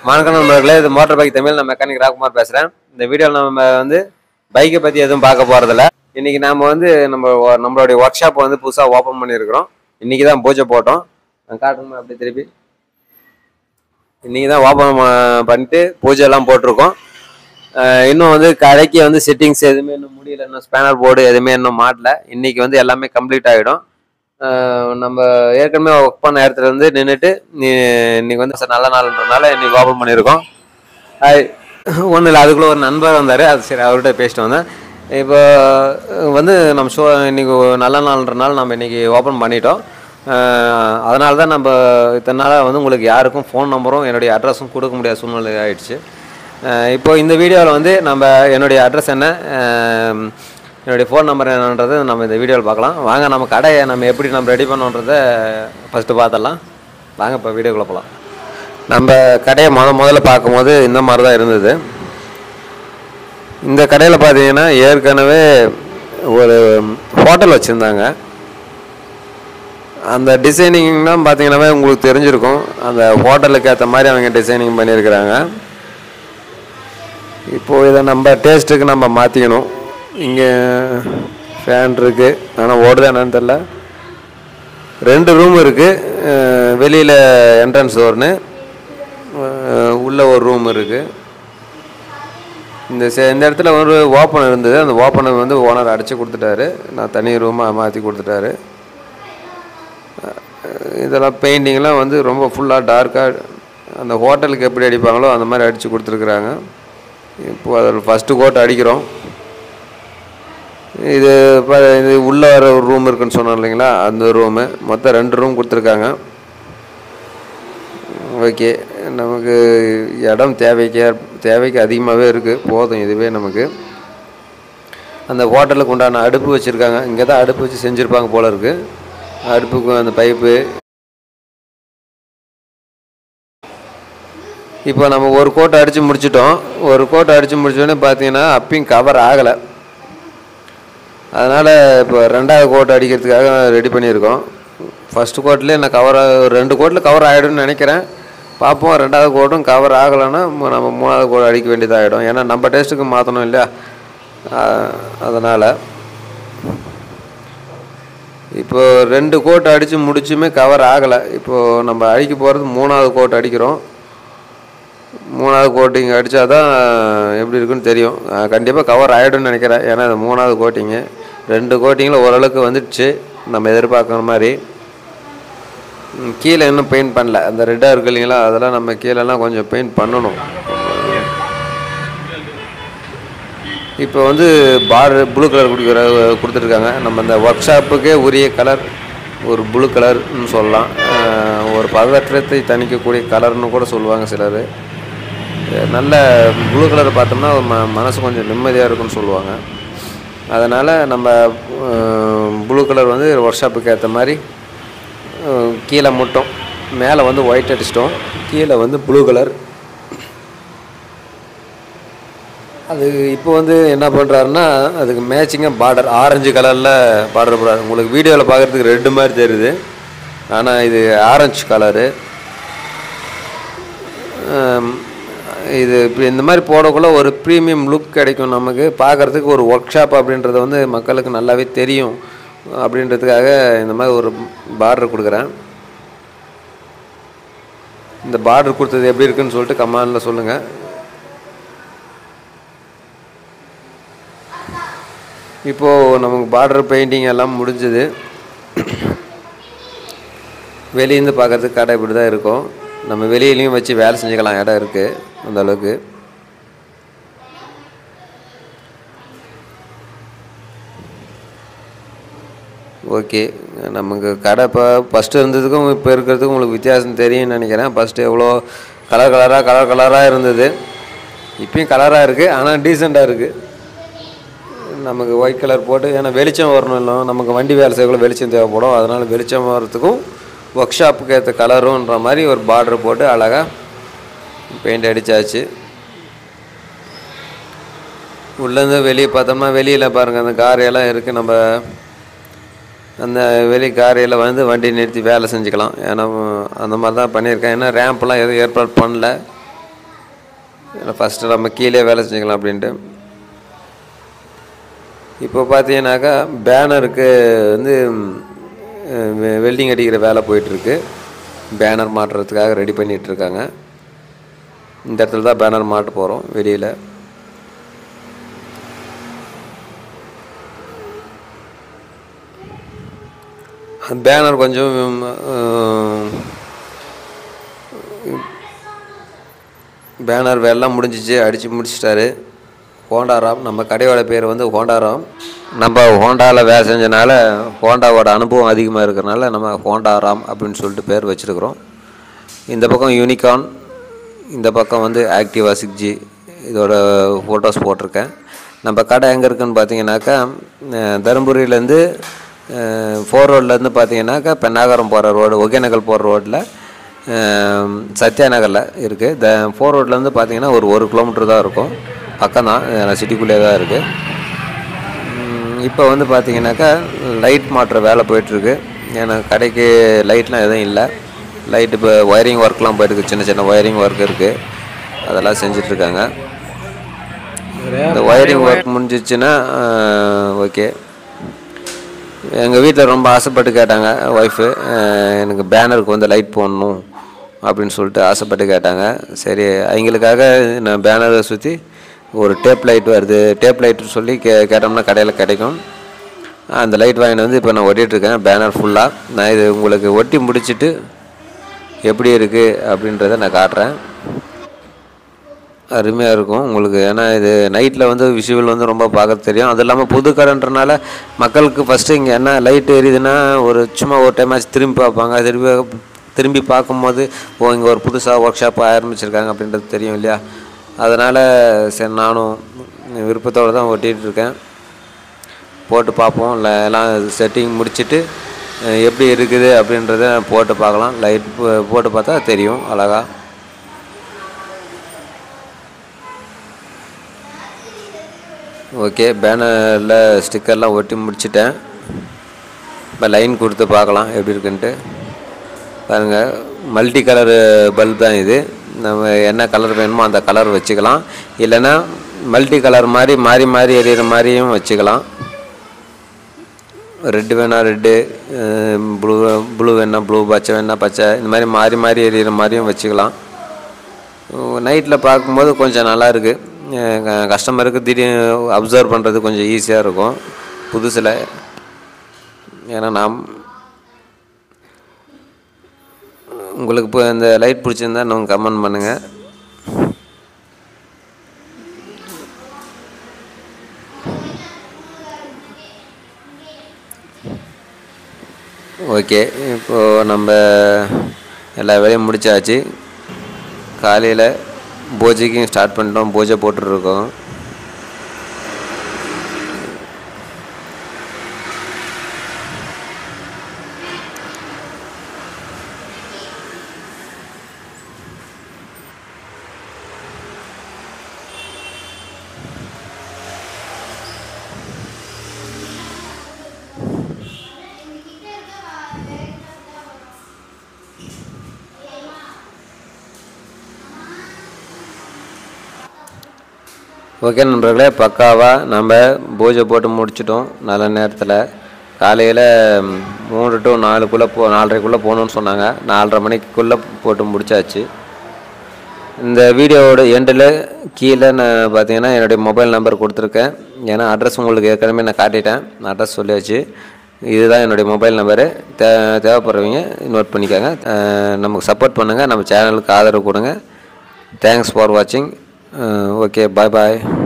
வணக்கம் நண்பர்களே இது மோட்டார் பைக் தமிழ் நான் மெக்கானிக் ராகுமார் பேசுகிறேன் இந்த வீடியோவில் நம்ம வந்து பைக்கை பற்றி எதுவும் பார்க்க போகிறதில்ல இன்றைக்கி நாம் வந்து நம்ம ஒ- நம்மளுடைய ஒர்க் ஷாப் வந்து புதுசாக ஓப்பன் பண்ணியிருக்கிறோம் இன்றைக்கி தான் பூஜை போட்டோம் நான் காட்டுங்க அப்படியே திருப்பி இன்றைக்கி தான் ஓப்பன் பண்ணிட்டு பூஜை எல்லாம் போட்டிருக்கோம் அஹ் இன்னும் வந்து கடைக்கு வந்து செட்டிங்ஸ் எதுவுமே இன்னும் முடியல இன்னும் ஸ்பேனர் போர்டு எதுவுமே இன்னும் மாட்டல இன்னைக்கு வந்து எல்லாமே கம்ப்ளீட் ஆகிடும் நம்ம ஏற்கனவே ஒர்க் பண்ண இடத்துல இருந்து நின்றுட்டு நீ இன்னைக்கு வந்து சரி நல்ல நாள்ன்றனால இன்னைக்கு ஓப்பன் பண்ணியிருக்கோம் ஒன்றும் இல்லை அதுக்குள்ளே ஒரு நண்பர் வந்தார் அது சரி அவர்கிட்ட பேசிட்டு வந்தேன் இப்போ அஹ் வந்து நம்ம ஷோ இன்னைக்கு ஒரு நல்ல நாள்ன்றனால நம்ம இன்னைக்கு ஓப்பன் பண்ணிட்டோம் அதனால தான் நம்ம இத்தனை நாளாக வந்து உங்களுக்கு யாருக்கும் ஃபோன் நம்பரும் என்னுடைய அட்ரஸும் கொடுக்க முடியாத சூழ்நிலை ஆயிடுச்சு அஹ் இப்போ இந்த வீடியோவில் வந்து நம்ம என்னுடைய அட்ரஸ் என்ன அஹ் என்னுடைய ஃபோன் நம்பர் என்னன்றதை நம்ம இந்த வீடியோவில் பார்க்கலாம் வாங்க நம்ம கடையை நம்ம எப்படி நம்ம ரெடி பண்ணோன்றதை ஃபஸ்ட்டு பார்த்துடலாம் வாங்க இப்போ வீடியோக்குள்ளே போகலாம் நம்ம கடையை முத முதல்ல பார்க்கும்போது இந்த மாதிரி தான் இருந்தது இந்த கடையில் பார்த்தீங்கன்னா ஏற்கனவே ஒரு ஹோட்டல் வச்சுருந்தாங்க அந்த டிசைனிங்லாம் பார்த்தீங்கன்னாவே உங்களுக்கு தெரிஞ்சிருக்கும் அந்த ஹோட்டலுக்கு ஏற்ற மாதிரி அவங்க டிசைனிங் பண்ணியிருக்கிறாங்க இப்போது இதை நம்ம டேஸ்ட்டுக்கு நம்ம மாற்றிக்கணும் இங்கே ஃபேன் இருக்குது ஆனால் ஓடுதா என்னன்னு தெரில ரெண்டு ரூம் இருக்குது வெளியில் என்ட்ரன்ஸ் ஒன்று உள்ளே ஒரு ரூம் இருக்குது இந்த செ- இந்த இடத்துல ஒரு ஓப்பன் இருந்தது அந்த ஓப்பனை வந்து ஓனர் அடைச்சி கொடுத்துட்டாரு நான் தனி ரூமாக மாற்றி கொடுத்துட்டாரு இதெல்லாம் பெயிண்டிங்லாம் வந்து ரொம்ப ஃபுல்லாக டார்க்காக அந்த ஹோட்டலுக்கு எப்படி அடிப்பாங்களோ அந்த மாதிரி அடித்து கொடுத்துருக்குறாங்க இப்போ அதில் ஃபஸ்ட்டு கோட் அடிக்கிறோம் இது இப்போ இது உள்ளே வர ஒரு ரூம் இருக்குன்னு சொன்னோம் இல்லைங்களா அந்த ரூமு மொத்தம் ரெண்டு ரூம் கொடுத்துருக்காங்க ஓகே நமக்கு இடம் தேவைக்கு தேவைக்கு அதிகமாகவே இருக்குது போதும் இதுவே நமக்கு அந்த ஹோட்டலுக்கு உண்டான அடுப்பு வச்சுருக்காங்க இங்கே தான் அடுப்பு வச்சு செஞ்சுருப்பாங்க போல இருக்குது அடுப்புக்கு அந்த பைப்பு இப்போ நம்ம ஒரு கோட்டை அடித்து முடிச்சிட்டோம் ஒரு கோட்டை அடித்து முடிச்சோடனே பார்த்தீங்கன்னா அப்பயும் கவர் ஆகலை அதனால் இப்போ ரெண்டாவது கோட் அடிக்கிறதுக்காக ரெடி பண்ணியிருக்கோம் ஃபஸ்ட்டு கோட்லேயே நான் கவர் ரெண்டு கோட்டில் கவர் ஆகிடும்னு நினைக்கிறேன் பார்ப்போம் ரெண்டாவது கோட்டும் கவர் ஆகலைன்னா மு- நம்ம மூணாவது கோட் அடிக்க வேண்டியதாகிடும் ஏன்னா நம்ம டேஸ்ட்டுக்கு மாற்றணும் இல்லையா அதனால் இப்போ ரெண்டு கோட் அடித்து முடிச்சுமே கவர் ஆகலை இப்போது நம்ம அடிக்க போகிறது மூணாவது கோட் அடிக்கிறோம் மூணாவது கோட்டிங் அடித்தா தான் எப்படி இருக்குன்னு தெரியும் கண்டிப்பாக கவர் ஆகிடும்னு நினைக்கிறேன் ஏன்னா இது மூணாவது கோட்டிங்கு ரெண்டு கோட்டிங்கில் ஓரளவுக்கு வந்துடுச்சு நம்ம எதிர்பார்க்குற மாதிரி ம், கீழே இன்னும் பெயிண்ட் பண்ணல அந்த ரெட்டாக இருக்கு இல்லைங்களா அதெல்லாம் நம்ம கீழெல்லாம் கொஞ்சம் பெயிண்ட் பண்ணணும் இப்போ வந்து பார்டர் ப்ளூ கலர் கொடுக்குற கொடுத்துருக்காங்க நம்ம இந்த ஒர்க் ஷாப்புக்கே உரிய கலர் ஒரு ப்ளூ கலர்னு சொல்லலாம் அஹ், ஒரு பதற்றத்தை தணிக்கக்கூடிய கலர்னு கூட சொல்லுவாங்க சிலர் நல்ல ப்ளூ கலர் பார்த்தோம்னா ம மனசு கொஞ்சம் நிம்மதியாக இருக்கும்னு சொல்லுவாங்க அதனால் நம்ம ப்ளூ கலர் வந்து ஒர்க் ஷாப்புக்கு ஏற்ற மாதிரி அஹ், கீழே மட்டும் மேலே வந்து ஒயிட் அடிச்சிட்டோம் கீழே வந்து ப்ளூ கலர் அது இப்போ வந்து என்ன பண்ணுறாருன்னா அதுக்கு மேட்சிங்காக பார்டர் ஆரஞ்சு கலரில் பார்டர் போடுறாரு உங்களுக்கு வீடியோவில் பார்க்குறதுக்கு ரெட்டு மாதிரி தெரியுது ஆனால் இது ஆரஞ்சு கலரு இது இப்படி இந்த மாதிரி போடக்குள்ள ஒரு ப்ரீமியம் லுக் கிடைக்கும் நமக்கு பார்க்குறதுக்கு ஒரு ஒர்க் ஷாப் அப்படின்றது வந்து மக்களுக்கு நல்லாவே தெரியும் அப்படின்றதுக்காக இந்த மாதிரி ஒரு பார்டர் கொடுக்குறேன் இந்த பார்டர் கொடுத்தது எப்படி இருக்குன்னு சொல்லிட்டு கமெண்டில் சொல்லுங்கள் இப்போது நமக்கு பார்டர் பெயிண்டிங் எல்லாம் முடிஞ்சது வெளியேருந்து பார்க்குறதுக்கு கடை இப்படி தான் இருக்கும் நம்ம வெளியிலையும் வச்சு வேலை செஞ்சுக்கலாம் இடம் இருக்குது அந்த அளவுக்கு ஓகே நமக்கு கடை இப்போ ஃபஸ்ட்டு இருந்ததுக்கும் இப்போ இருக்கிறதுக்கும் உங்களுக்கு வித்தியாசம் தெரியும்னு நினைக்கிறேன் ஃபஸ்ட்டு எவ்வளோ கலர் கலராக கலர் கலராக இருந்தது இப்பயும் கலராக இருக்குது ஆனால் டீசெண்டாக இருக்குது நமக்கு ஒயிட் கலர் போட்டு ஏன்னா வெளிச்சம் வரணும் இல்லை நமக்கு வண்டி வேலை செய்யக்குள்ள வெளிச்சம் தேவைப்படும் அதனால் வெளிச்சம் வர்றதுக்கும் ஒர்க் ஷாப்புக்கு ஏற்ற கலருன்ற மாதிரி ஒரு பார்டர் போட்டு அழகாக பெயிண்ட் அடித்தாச்சு உள்ளேருந்து வெளியே பார்த்தோம்னா வெளியில் பாருங்கள் அந்த காரையெல்லாம் இருக்குது நம்ம அந்த வெளி காரையில் வந்து வண்டி நிறுத்தி வேலை செஞ்சுக்கலாம் ஏன்னா அந்த மாதிரி தான் பண்ணியிருக்கேன் ஏன்னா ரேம்ப்லாம் எதுவும் ஏற்பாடு பண்ணல ஃபஸ்ட்டு நம்ம கீழே வேலை செஞ்சுக்கலாம் அப்படின்ட்டு இப்போ பார்த்தீங்கன்னாக்கா பேனருக்கு வந்து வெல்டிங் அடிக்கிற வேலை போயிட்டுருக்கு பேனர் மாட்டுறதுக்காக ரெடி பண்ணிகிட்டு இருக்காங்க இந்த இடத்துல தான் பேனர் மாட்ட போகிறோம் வெளியில் பேனர் கொஞ்சம் பேனர் வேலைலாம் முடிஞ்சிச்சு அடித்து முடிச்சிட்டாரு ஹோண்டாராம் நம்ம கடையோட பேர் வந்து ஹோண்டாராம் நம்ம ஹோண்டாவில் வேலை செஞ்சனால ஹோண்டாவோட அனுபவம் அதிகமாக இருக்கிறனால நம்ம ஹோண்டாராம் அப்படின்னு சொல்லிட்டு பேர் வச்சுருக்குறோம் இந்த பக்கம் யூனிகான் இந்த பக்கம் வந்து ஆக்டிவா சிக்ஸ் ஜி இதோட ஃபோட்டோஸ் போட்டிருக்கேன் நம்ம கடை எங்கே இருக்குன்னு பார்த்தீங்கன்னாக்கா அஹ், தருமபுரியிலேருந்து ஃபோர் ரோட்லேருந்து பார்த்தீங்கன்னாக்கா பெண்ணாகரம் போகிற ரோடு ஒகேனக்கல் போகிற ரோட்டில் சத்யா நகரில் இருக்குது த ஃபோர் ரோட்லேருந்து பார்த்தீங்கன்னா ஒரு ஒரு கிலோமீட்டர் தான் இருக்கும் பக்கம் தான் சிட்டிக்குள்ளே தான் இருக்குது இப்போ வந்து பார்த்தீங்கன்னாக்கா லைட் மாட்டுற வேலை போயிட்டுருக்கு ஏன்னா கடைக்கு லைட்லாம் எதுவும் இல்லை லைட் இப்போ ஒயரிங் ஒர்க்லாம் போயிட்டுருக்கு சின்ன சின்ன ஒயரிங் ஒர்க் இருக்குது அதெல்லாம் செஞ்சிட்ருக்காங்க இந்த ஒயரிங் ஒர்க் முடிஞ்சிச்சுன்னா ஓகே எங்கள் வீட்டில் ரொம்ப ஆசைப்பட்டு கேட்டாங்க ஒய்ஃபு எனக்கு பேனருக்கு வந்து லைட் போடணும் அப்படின்னு சொல்லிட்டு ஆசைப்பட்டு கேட்டாங்க சரி அவங்களுக்காக நான் பேனரை சுற்றி ஒரு டேப் லைட் வருது டேப் லைட்னு சொல்லி கே கேட்டோம்னா கடையில் கிடைக்கும் அந்த லைட் வாங்கிட்டு வந்து இப்போ நான் ஒட்டிகிட்ருக்கேன் பேனர் ஃபுல்லாக நான் இது உங்களுக்கு ஒட்டி முடிச்சிட்டு எப்படி இருக்குது அப்படின்றத நான் காட்டுறேன் அருமையாக இருக்கும் உங்களுக்கு ஏன்னா இது நைட்டில் வந்து விஷுவல் வந்து ரொம்ப பார்க்க தெரியும் அது இல்லாமல் புது கடைன்றனால மக்களுக்கு ஃபஸ்ட்டு இங்கே என்ன லைட் எரியுதுன்னா ஒரு சும்மா ஒரு டைம் ஆச்சு திரும்பி பார்ப்பாங்க திரும்பி திரும்பி பார்க்கும்போது ஓ இங்கே ஒரு புதுசாக ஒர்க் ஷாப் ஆரம்பிச்சிருக்காங்க அப்படின்றது தெரியும் இல்லையா அதனால் சரி நானும் விருப்பத்தோடு தான் ஒட்டிகிட்டு இருக்கேன் போட்டு பார்ப்போம் இல்லை எல்லாம் செட்டிங் முடிச்சுட்டு அஹ், எப்படி இருக்குது அப்படின்றத போட்டு பார்க்கலாம் லைட் போட்டு பார்த்தா தெரியும் அழகா ஓகே பேனரில் ஸ்டிக்கர்லாம் ஒட்டி முடிச்சிட்டேன் இப்போ லைன் கொடுத்து பார்க்கலாம் எப்படி இருக்குன்ட்டு பாருங்கள் மல்டி கலர் பல்ப் தான் இது நம்ம என்ன கலர் வேணுமோ அந்த கலர் வச்சுக்கலாம் இல்லைன்னா மல்டி கலர் மாதிரி மாறி மாறி எரியிற மாதிரியும் வச்சுக்கலாம் ரெட்டு வேணா ரெட்டு ப்ளூ ப்ளூ வேணா ப்ளூ பச்சை வேணா பச்சை இந்த மாதிரி மாறி மாறி எரியிற மாதிரியும் வச்சுக்கலாம் நைட்டில் பார்க்கும்போது கொஞ்சம் நல்லா இருக்குது கஸ்டமருக்கு திடீர்னு அப்சர்வ் பண்ணுறது கொஞ்சம் ஈஸியாக இருக்கும் புதுசில் ஏன்னா நாம் உங்களுக்கு இப்போ இந்த லைட் பிடிச்சிருந்தா நீங்கள் கமெண்ட் பண்ணுங்கள் ஓகே இப்போது நம்ம எல்லா வேலையும் முடிச்சாச்சு காலையில் பூஜைக்கும் ஸ்டார்ட் பண்ணிட்டோம் பூஜை போட்டுட்ருக்கோம் ஓகே நண்பர்களே பக்காவாக நம்ம பூஜை போட்டு முடிச்சிட்டோம் நல்ல நேரத்தில் காலையில் மூணு டு நாலுக்குள்ளே போ நாலரைக்குள்ளே போகணுன்னு சொன்னாங்க நாலரை மணிக்குள்ளே போட்டு முடிச்சாச்சு இந்த வீடியோவோட எண்டில் கீழே நான் பார்த்தீங்கன்னா என்னுடைய மொபைல் நம்பர் கொடுத்துருக்கேன் ஏன்னா அட்ரஸ் உங்களுக்கு ஏற்கனவே நான் காட்டிட்டேன் அட்ரஸ் சொல்லியாச்சு இதுதான் என்னுடைய மொபைல் நம்பரு தே தேவைப்படுறவங்க நோட் பண்ணிக்கோங்க அஹ் நமக்கு சப்போர்ட் பண்ணுங்கள் நம்ம சேனலுக்கு ஆதரவு கொடுங்க தேங்க்ஸ் ஃபார் வாட்சிங் ஓகே பாய் பாய்